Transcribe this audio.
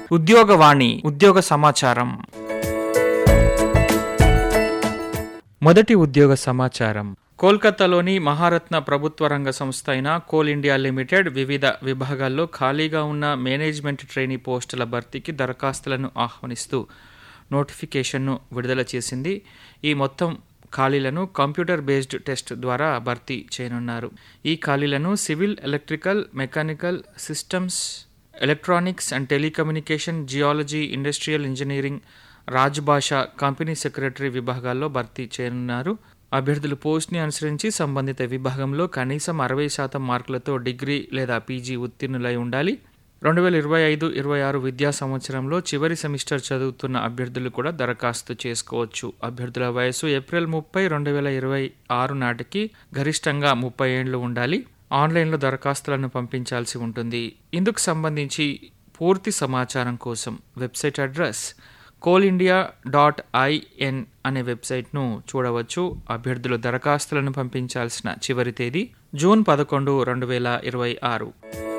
ఉద్యోగవాణి ఉద్యోగ సమాచారం మొదటి ఉద్యోగ సమాచారం కోల్కతాలోని మహారత్న ప్రభుత్వ రంగ సంస్థ అయిన కోల్ ఇండియా లిమిటెడ్ వివిధ విభాగాల్లో ఖాళీగా ఉన్న మేనేజ్మెంట్ ట్రైనీ పోస్టుల భర్తీకి దరఖాస్తులను ఆహ్వానిస్తూ నోటిఫికేషన్ను విడుదల చేసింది ఈ మొత్తం ఖాళీలను కంప్యూటర్ బేస్డ్ టెస్ట్ ద్వారా భర్తీ చేయనున్నారు ఈ ఖాళీలను civil electrical mechanical systems electronics and telecommunication geology industrial engineering Rajbhasha company secretary విభాగాల్లో భర్తీ చేయనున్నారు అభ్యర్థులు పోస్ట్ని అనుసరించి సంబంధిత విభాగంలో కనీసం అరవై శాతం మార్కులతో డిగ్రీ లేదా పీజీ ఉత్తీర్ణులై ఉండాలి రెండు వేల ఇరవై ఐదు ఇరవై ఆరు విద్యా సంవత్సరంలో చివరి సెమిస్టర్ చదువుతున్న అభ్యర్థులు కూడా దరఖాస్తు చేసుకోవచ్చు అభ్యర్థుల వయసు ఏప్రిల్ ముప్పై రెండు వేల ఇరవై ఆరు నాటికి గరిష్టంగా ముప్పై ఏండ్లు ఉండాలి ఆన్లైన్లో దరఖాస్తులను పంపించాల్సి ఉంటుంది ఇందుకు సంబంధించి పూర్తి సమాచారం కోసం website address coal India dot IN అనే వెబ్సైట్ను చూడవచ్చు అభ్యర్థులు దరఖాస్తులను పంపించాల్సిన చివరి తేదీ జూన్ పదకొండు రెండు వేల ఇరవై ఆరు